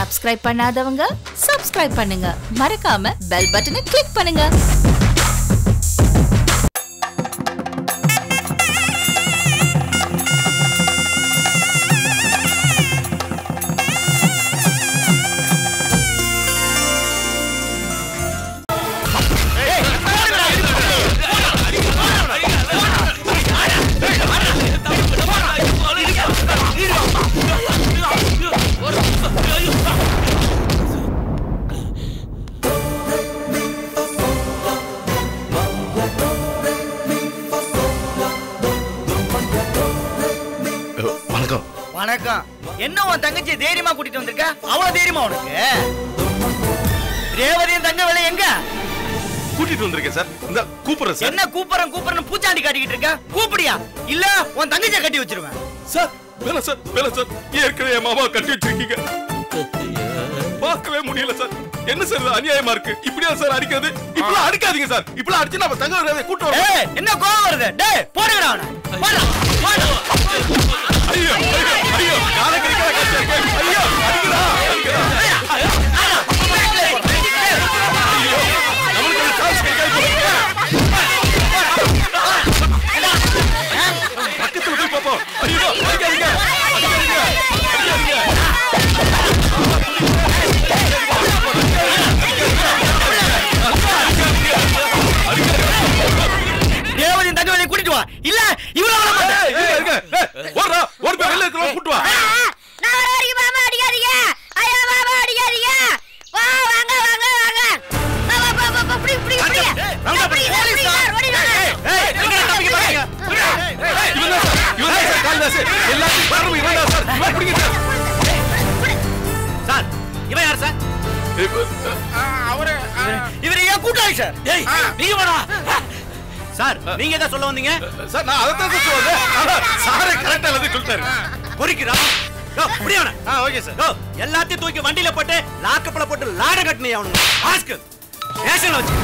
Subscribe பண்ணாதவங்க subscribe பண்ணுங்க மறக்காம பெல் பட்டனை கிளிக் பண்ணுங்க வணக்கம் வணக்கம் என்ன உன் தங்கச்சி தைரியமா கூட்டிட்டு வந்திருக்க அவ்வளவு தைரியமா உனக்கு ரேவதியும் தங்க வேலை எங்க கூட்டிட்டு வந்திருக்கேன் சார் இந்த கூப்பிடுறேன் சார் என்ன கூப்பிடுறேன் கூப்பிடுறேன் பூச்சாண்டி காட்டிக்கிட்டு இருக்க கூப்பிடியா இல்ல உன் தங்கச்சியை கட்டி வச்சிருவேன் சார் வேணாம் சார் வேணாம் சார் ஏற்கனவே என் மாமா கட்டி வச்சிருக்கீங்க பார்க்கவே முடியல சார் என்ன சார் இது அநியாயமா இருக்கு இப்படியா சார் அடிக்கிறது இப்படிலாம் அடிக்காதீங்க சார் இப்படிலாம் அடிச்சு நம்ம தங்க வராதே கூட்டு வரோம் ஏய் என்ன கோவம் வருது டேய் போடுங்கடா அவனை போடுடா, போடுடா. ஐயோ ஐயோ ஐயோ காலை கடிக்கிற கஷ்டம் இருக்கு ஐயோ அடிக்கிறா அடிக்கிறா ஐயோ நம்மளுக்கு ஒரு சான்ஸ் கிடைக்காது பக்கத்துல போய் பாப்போம் ஐயோ அடிக்காதீங்க அடிக்காதீங்க அடிக்காதீங்க ரேவதியும் தங்க வேலையை கூட்டிட்டு வா இல்ல இவ்வளவு விட மாட்டேன். ஏய், இருங்க, இருங்க. ஏய், ஓடுறா, ஓடி போய் வெளில இருக்கிறவங்க கூட்டு வா. நான் வர வரைக்கும் மாமா அடிக்காதீங்க ஐயா மாமா அடிக்காதீங்க வா வாங்க வாங்க வாங்க வா, வா, வா, வா, வா, இப்படி, இப்படி, இப்படி. ஏய், ரவுண்டா போய் இப்படி, போலீஸ் இப்படி, தான். ஓடி வாங்க. ஏய், எங்க தப்பிக்க பாருங்க இவன் தான் சார், இவன் தான் சார், காளிதாஸ். எல்லாத்தையும் காரணம் இவன் தான் சார். இவன் பிடிங்க சார். சார் இவன் யார் சார் இவர் ஏன் கூட்டாளி சார் ஏய் நீங்க வாடா சார் நீங்க என்ன சொல்ல வந்தீங்க சார், நான் அதைத்தான் சார் சொல்ல வந்தேன். ஆனா, சாரே correct ஆ எல்லாத்தையும் சொல்லிட்டாரு. பொறிக்கிறா அப்படியான ஆ ஓகே சார் எல்லாத்தையும் தூக்கி வண்டியில போட்டு லாக்கப்ல போட்டு லாட கட்டினி அவனுங்க ஆஸ்கர் ஸ்டேஷன்ல வச்சு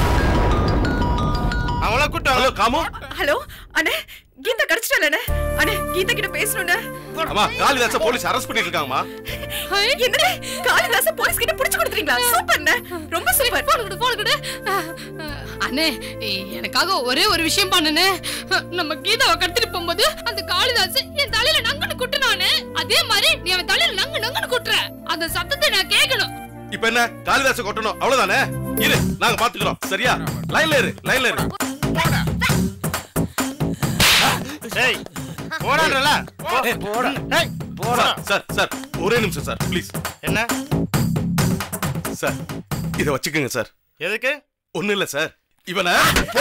அவள கூட்டம் ஹலோ, காமு. ஹலோ அண்ணே கீதா கிடைச்சிட்டால அண்ணே அண்ணே கீதா கிட்ட பேசணும்ண்ணே அம்மா, காளிதாஸை போலீஸ் arrest பண்ணிட்டு இருக்காங்கம்மா. என்னடே காளிதாச போலீஸ் கிட்ட புடிச்சு கொடுத்துறீங்களா சூப்பர்ண்ணே ரொம்ப சூப்பர் போன் கொடு போன் கொடு அண்ணே எனக்காக ஒரே ஒரு விஷயம் பண்ணுனே நம்ம கீதாவை கடத்திட்டு போகும்போது அந்த காளிதாஸ் என் தலையில நங்குன்னு குட்டுனானே அதே மாதிரி நீ அவன் தலையில நங்கு நங்குன்னு குட்டுற அந்த சத்தத்தை நான் கேட்கணும் இப்ப என்ன காளிதாஸை கொட்டணும் அவ்வளவுதானே இரு நாங்க பாத்துக்கிறோம் சரியா லைன்ல இரு லைன்ல இரு டேய் போடான்றல போடா டேய் போடா சார், சார் சார் ஒரே நிமிஷம் சார் ப்ளீஸ் என்ன சார் இத வச்சுக்கோங்க சார் எதுக்கு ஒண்ணு இல்ல சார் இவனை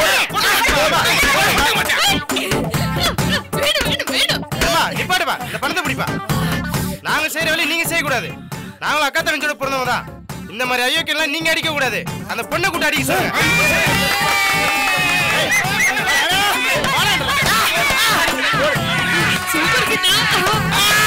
வேணும் வேணும் வேணும் ஏம்மா, நிப்பாட்டுப்பா இந்த பணத்தை பிடிப்பா நாங்க செய்யற வேலையை நீங்க செய்ய கூடாது நாங்களும் அக்கா தங்கச்சோட பிறந்தவங்க தான் இந்த மாதிரி ஐயோக்கெல்லாம் நீங்க அடிக்க கூடாது அந்த பொண்ணை கூட்ட அடிக்க சொல்லுங்க சூப்பர் கீதா